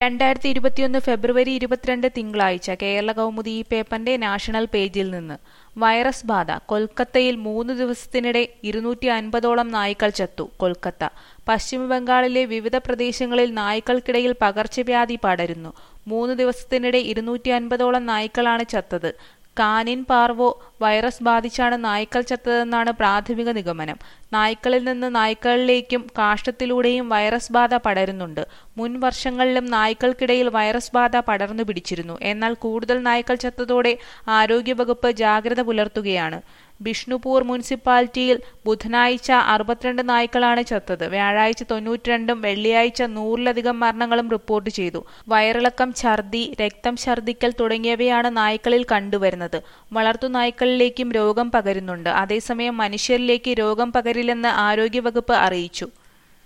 രണ്ടായിരത്തി ഇരുപത്തിയൊന്ന് ഫെബ്രുവരി ഇരുപത്തിരണ്ട് തിങ്കളാഴ്ച കേരള കൗമുദി ഈ പേപ്പറിന്റെ നാഷണൽ പേജിൽ നിന്ന് വൈറസ് ബാധ കൊൽക്കത്തയിൽ മൂന്ന് ദിവസത്തിനിടെ ഇരുന്നൂറ്റി അൻപതോളം നായ്ക്കൾ ചത്തു കൊൽക്കത്ത പശ്ചിമബംഗാളിലെ വിവിധ പ്രദേശങ്ങളിൽ നായ്ക്കൾക്കിടയിൽ പകർച്ചവ്യാധി പടരുന്നു മൂന്ന് ദിവസത്തിനിടെ ഇരുന്നൂറ്റി അൻപതോളം നായ്ക്കളാണ് ചത്തത് കാനിൻ പാർവോ വൈറസ് ബാധിച്ചാണ് നായ്ക്കൾ ചത്തതെന്നാണ് പ്രാഥമിക നിഗമനം നായ്ക്കളിൽ നിന്ന് നായ്ക്കളിലേക്കും കാഷ്ടത്തിലൂടെയും വൈറസ് ബാധ പടരുന്നുണ്ട് മുൻ വർഷങ്ങളിലും നായ്ക്കൾക്കിടയിൽ വൈറസ് ബാധ പടർന്നു പിടിച്ചിരുന്നു എന്നാൽ കൂടുതൽ നായ്ക്കൾ ചത്തതോടെ ആരോഗ്യവകുപ്പ് ജാഗ്രത പുലർത്തുകയാണ് ബിഷ്ണുപൂർ മുനിസിപ്പാലിറ്റിയിൽ ബുധനാഴ്ച അറുപത്തിരണ്ട് നായ്ക്കളാണ് ചത്തത് വ്യാഴാഴ്ച തൊണ്ണൂറ്റിരണ്ടും വെള്ളിയാഴ്ച നൂറിലധികം മരണങ്ങളും റിപ്പോർട്ട് ചെയ്തു വയറിളക്കം ഛർദി രക്തം ഛർദിക്കൽ തുടങ്ങിയവയാണ് നായ്ക്കളിൽ കണ്ടുവരുന്നത് വളർത്തു നായ്ക്കളിലേക്കും രോഗം പകരുന്നുണ്ട് അതേസമയം മനുഷ്യരിലേക്ക് രോഗം പകരില്ലെന്ന് ആരോഗ്യവകുപ്പ് അറിയിച്ചു